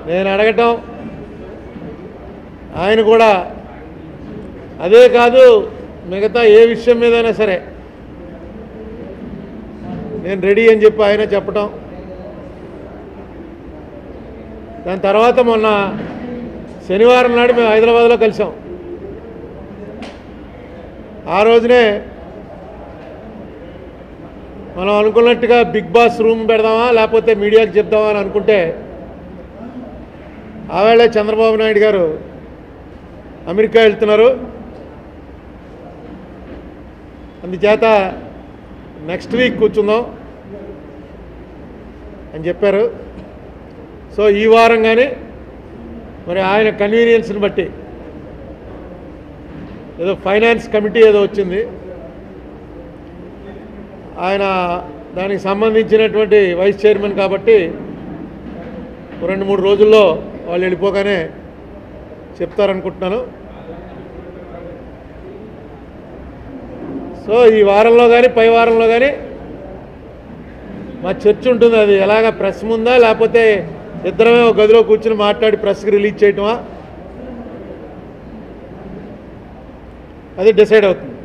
నేను అడగటం ఆయన కూడా అదే కాదు మిగతా ఏ విషయం మీదైనా సరే నేను రెడీ అని చెప్పి ఆయన చెప్పటం దాని తర్వాత మొన్న శనివారం నాడు మేము హైదరాబాద్లో కలిసాం ఆ రోజునే మనం అనుకున్నట్టుగా బిగ్ బాస్ రూమ్ పెడదామా లేకపోతే మీడియాకి చెప్దామా అని అనుకుంటే ఆవేళ చంద్రబాబు నాయుడు గారు అమెరికా వెళ్తున్నారు అందుచేత నెక్స్ట్ వీక్ కూర్చుందాం అని చెప్పారు సో ఈ వారం కానీ మరి ఆయన కన్వీనియన్స్ని బట్టి ఏదో ఫైనాన్స్ కమిటీ ఏదో వచ్చింది ఆయన దానికి సంబంధించినటువంటి వైస్ చైర్మన్ కాబట్టి ఓ రెండు మూడు రోజుల్లో వాళ్ళు వెళ్ళిపోగానే చెప్తారనుకుంటున్నాను సో ఈ వారంలో కానీ పై వారంలో కానీ మా చర్చ ఉంటుంది అది ఎలాగ ప్రెస్ ముందా లేకపోతే ఇద్దరమే ఒక గదిలో కూర్చుని మాట్లాడి ప్రెస్కి రిలీజ్ చేయటమా అది డిసైడ్ అవుతుంది